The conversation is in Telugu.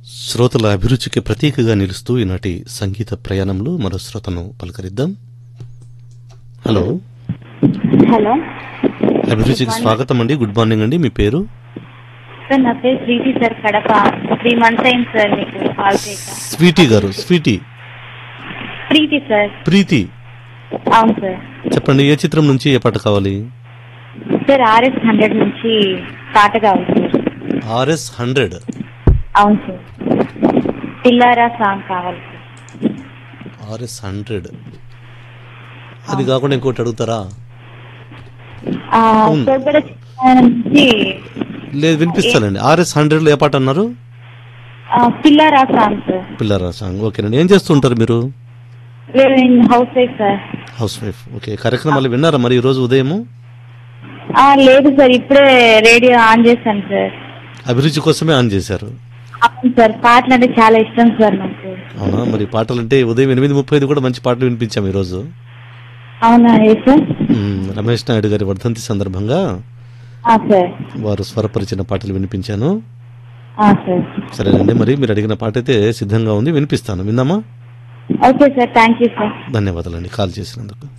శ్రోతల అభిరుచికి ప్రతీకగా నిలుస్తూ ఈనాటి సంగీత ప్రయాణంలో మరో శ్రోతను పలకరిద్దాం హలో హలో అభిరుచికి స్వాగతం అండి గుడ్ మార్నింగ్ అండి మీ పేరు సార్ నా పేరు Preethi sir Kadapa three months అయింది సార్ మీకు కాల్ చేయక స్వీటీ గారు స్వీటీ ప్రీతి సార్ ప్రీతి అవును సార్ చెప్పండి ఏ చిత్రం నుంచి ఏ పాట కావాలి సార్ ఆర్ఎస్ హండ్రెడ్ నుంచి పాట కావాలి సార్ ఆర్ఎస్ హండ్రెడ్ అవును సార్ పిల్లారా సాంగ్ కావాలి సార్ ఆర్ఎస్ హండ్రెడ్ అది కాకుండా ఇంకోటి అడుగుతారా ఆ, అవును. సార్ కూడా చిన్న నుంచి లేదు వినిపిస్తానండి ఆర్ఎస్ హండ్రెడ్ లో ఏ పాట అన్నారు ఆ, పిల్లారా సాంగ్ సార్ పిల్లరా సాంగ్ ఓకేనండి ఏం చేస్తుంటారు మీరు లేదు నేను housewife sir housewife okay కార్యక్రమాలు విన్నారా మరి ఈ రోజు ఉదయము ఆ, లేదు సార్ ఇప్పుడే రేడియో ఆన్ చేశాను సార్ అభిరుచి కోసమే ఆన్ చేశారు అవును సార్ పాటలు అంటే చాలా ఇష్టం సార్ నాకు అవునా మరి పాటలు అంటే ఉదయం ఎనిమిది ముప్పై ఐదు కూడా మంచి పాటలు వినిపించాం ఈరోజు అవునా ఏ సార్ మ్మ్, రమేష్ నాయుడు గారి వర్ధంతి సందర్భంగా ఆ, సార్ వారు స్వరపరిచిన పాటలు వినిపించాను ఆ, సార్ సరేనండి మరి మీరు అడిగిన పాట అయితే సిద్ధంగా ఉంది వినిపిస్తాను విందామా okay sir thank you sir ధన్యవాదాలండి కాల్ చేసినందుకు